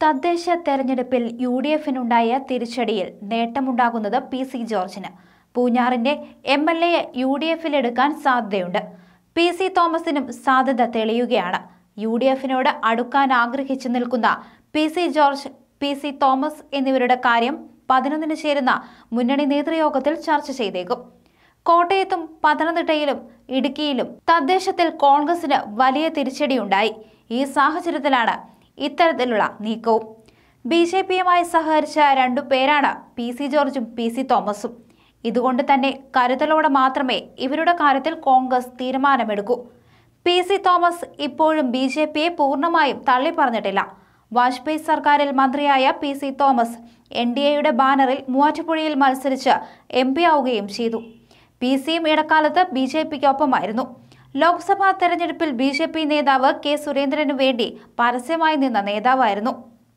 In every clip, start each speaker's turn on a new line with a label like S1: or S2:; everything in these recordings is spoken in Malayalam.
S1: തദ്ദേശ തെരഞ്ഞെടുപ്പിൽ യു ഡി എഫിനുണ്ടായ തിരിച്ചടിയിൽ നേട്ടമുണ്ടാകുന്നത് പി സി ജോർജിന് പൂഞ്ഞാറിന്റെ M L A U D എഫിലെടുക്കാൻ സാധ്യതയുണ്ട് പി സി തോമസിനും സാധ്യത തെളിയുകയാണ് യു ഡി എഫിനോട് അടുക്കാൻ ആഗ്രഹിച്ചു നിൽക്കുന്ന P C George P C Thomas എന്നിവരുടെ കാര്യം പതിനൊന്നിന് ചേരുന്ന മുന്നണി നേതൃയോഗത്തിൽ ചർച്ച ചെയ്തേക്കും കോട്ടയത്തും പത്തനംതിട്ടയിലും ഇടുക്കിയിലും തദ്ദേശത്തിൽ കോൺഗ്രസിന് വലിയ തിരിച്ചടിയുണ്ടായി ഈ സാഹചര്യത്തിലാണ് ഇത്തരത്തിലുള്ള നീക്കവും ബി ജെ പിയുമായി സഹകരിച്ച രണ്ടു പേരാണ് പി സി ജോർജും പി സി തോമസും ഇതുകൊണ്ട് തന്നെ കരുതലോടെ മാത്രമേ ഇവരുടെ കാര്യത്തിൽ കോൺഗ്രസ് തീരുമാനമെടുക്കൂ പി സി തോമസ് ഇപ്പോഴും ബി ജെ പിയെ പൂർണ്ണമായും തള്ളിപ്പറഞ്ഞിട്ടില്ല വാജ്പേയി സർക്കാരിൽ മന്ത്രിയായ P C Thomas N D എയുടെ ബാനറിൽ മൂവാറ്റുപുഴയിൽ മത്സരിച്ച് എം പി ആവുകയും ചെയ്തു പി സിയും ഇടക്കാലത്ത് ബി ജെ പിക്കൊപ്പമായിരുന്നു ലോക്സഭാ തെരഞ്ഞെടുപ്പിൽ ബി ജെ പി നേതാവ് കെ സുരേന്ദ്രനു വേണ്ടി പരസ്യമായി നിന്ന നേതാവായിരുന്നു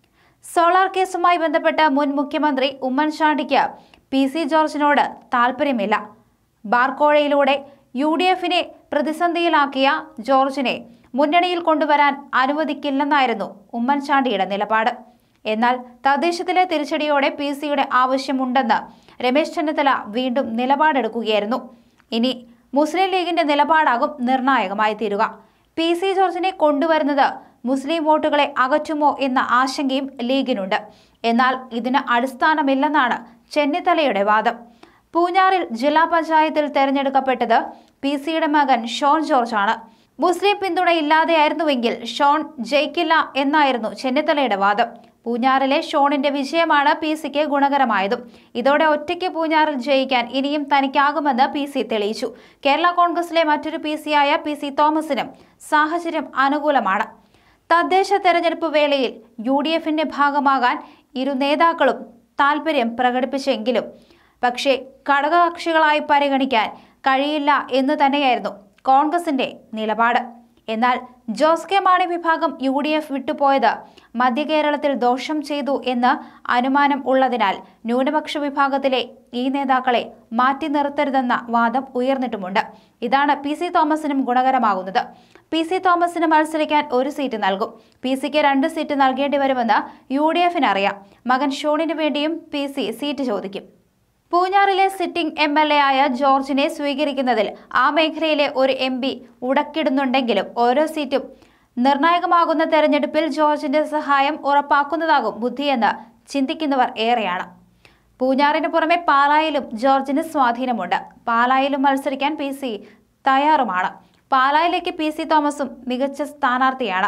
S1: സോളാർ കേസുമായി ബന്ധപ്പെട്ട് മുൻ മുഖ്യമന്ത്രി ഉമ്മൻചാണ്ടിക്ക് പി സി ജോർജിനോട് താൽപ്പര്യമില്ല ബാർക്കോഴയിലൂടെ യു ഡി എഫിനെ പ്രതിസന്ധിയിലാക്കിയ ജോർജിനെ മുന്നണിയിൽ കൊണ്ടുവരാൻ അനുവദിക്കില്ലെന്നായിരുന്നു ഉമ്മൻചാണ്ടിയുടെ നിലപാട് എന്നാൽ തദ്ദേശത്തിലെ തിരിച്ചടിയോടെ പി സിയുടെ ആവശ്യമുണ്ടെന്ന് രമേശ് ചെന്നിത്തല വീണ്ടും നിലപാടെടുക്കുകയായിരുന്നു ഇനി മുസ്ലിം ലീഗിന്റെ നിലപാടാകും നിർണായകമായി തീരുക പി സി ജോർജിനെ കൊണ്ടുവരുന്നത് മുസ്ലിം വോട്ടുകളെ അകറ്റുമോ എന്ന ആശങ്കയും ലീഗിനുണ്ട് എന്നാൽ ഇതിന് അടിസ്ഥാനമില്ലെന്നാണ് ചെന്നിത്തലയുടെ വാദം പൂഞ്ഞാറിൽ ജില്ലാ പഞ്ചായത്തിൽ തെരഞ്ഞെടുക്കപ്പെട്ടത് പി സിയുടെ മകൻ ഷോൺ ജോർജ് ആണ് മുസ്ലിം പിന്തുണ ഇല്ലാതെയായിരുന്നുവെങ്കിൽ ഷോൺ ജയിക്കില്ല എന്നായിരുന്നു ചെന്നിത്തലയുടെ വാദം പൂഞ്ഞാറിലെ ഷോണിന്റെ വിജയമാണ് പി സിക്ക് ഗുണകരമായതും ഇതോടെ ഒറ്റയ്ക്ക് പൂഞ്ഞാറിൽ ജയിക്കാൻ ഇനിയും തനിക്കാകുമെന്ന് പി സി തെളിയിച്ചു കേരള കോൺഗ്രസിലെ മറ്റൊരു പി സിയായ പി സി തോമസിനും സാഹചര്യം അനുകൂലമാണ് തദ്ദേശ തെരഞ്ഞെടുപ്പ് വേളയിൽ യു ഡി എഫിന്റെ ഭാഗമാകാൻ ഇരു നേതാക്കളും താൽപര്യം പ്രകടിപ്പിച്ചെങ്കിലും പക്ഷേ ഘടകകക്ഷികളായി പരിഗണിക്കാൻ കഴിയില്ല എന്ന് തന്നെയായിരുന്നു കോൺഗ്രസിന്റെ നിലപാട് എന്നാൽ ജോസ് കെ മാണി വിഭാഗം യു ഡി എഫ് വിട്ടുപോയത് മധ്യകേരളത്തിൽ ദോഷം ചെയ്തു എന്ന് അനുമാനം ഉള്ളതിനാൽ ന്യൂനപക്ഷ വിഭാഗത്തിലെ ഈ നേതാക്കളെ മാറ്റി നിർത്തരുതെന്ന വാദം ഉയർന്നിട്ടുമുണ്ട് ഇതാണ് പി സി തോമസിനും ഗുണകരമാകുന്നത് പി സി തോമസിന് മത്സരിക്കാൻ ഒരു സീറ്റ് നൽകും പി സിക്ക് രണ്ട് സീറ്റ് നൽകേണ്ടി വരുമെന്ന് യു ഡി എഫിന് അറിയാം മകൻ ഷോണിന് വേണ്ടിയും പി സി സീറ്റ് ചോദിക്കും പൂഞ്ഞാറിലെ സിറ്റിംഗ് എം എൽ എ ആയ ജോർജിനെ സ്വീകരിക്കുന്നതിൽ ആ മേഖലയിലെ ഒരു എം പി ഉടക്കിടുന്നുണ്ടെങ്കിലും ഓരോ സീറ്റും നിർണായകമാകുന്ന തെരഞ്ഞെടുപ്പിൽ ജോർജിന്റെ സഹായം ഉറപ്പാക്കുന്നതാകും ബുദ്ധിയെന്ന് ചിന്തിക്കുന്നവർ ഏറെയാണ് പൂഞ്ഞാറിന് പുറമെ പാലായിലും ജോർജിന് സ്വാധീനമുണ്ട് പാലായിലും മത്സരിക്കാൻ പി സി തയ്യാറുമാണ് പാലായിലേക്ക് പി സി തോമസും മികച്ച സ്ഥാനാർത്ഥിയാണ്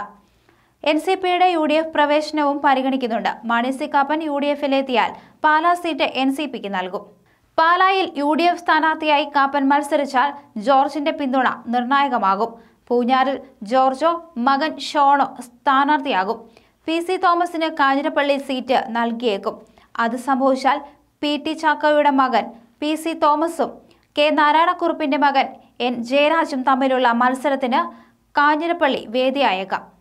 S1: എൻ സി പിയുടെ യു ഡി എഫ് പ്രവേശനവും പരിഗണിക്കുന്നുണ്ട് Mani C Kappan U D എഫിലെത്തിയാൽ പാലാ സീറ്റ് എൻ സി പിക്ക് നൽകും പാലായിൽ യു ഡി എഫ് സ്ഥാനാർത്ഥിയായി കാപ്പൻ മത്സരിച്ചാൽ ജോർജിന്റെ പിന്തുണ നിർണായകമാകും പൂഞ്ഞാറിൽ ജോർജോ മകൻ ഷോണോ സ്ഥാനാർത്ഥിയാകും പി സി തോമസിന് കാഞ്ഞിരപ്പള്ളി സീറ്റ് നൽകിയേക്കും അത് സംഭവിച്ചാൽ പി ടി ചാക്കോയുടെ മകൻ പി സി തോമസും കെ നാരായണക്കുറുപ്പിന്റെ മകൻ എൻ ജയരാജും തമ്മിലുള്ള മത്സരത്തിന് കാഞ്ഞിരപ്പള്ളി വേദിയായേക്കാം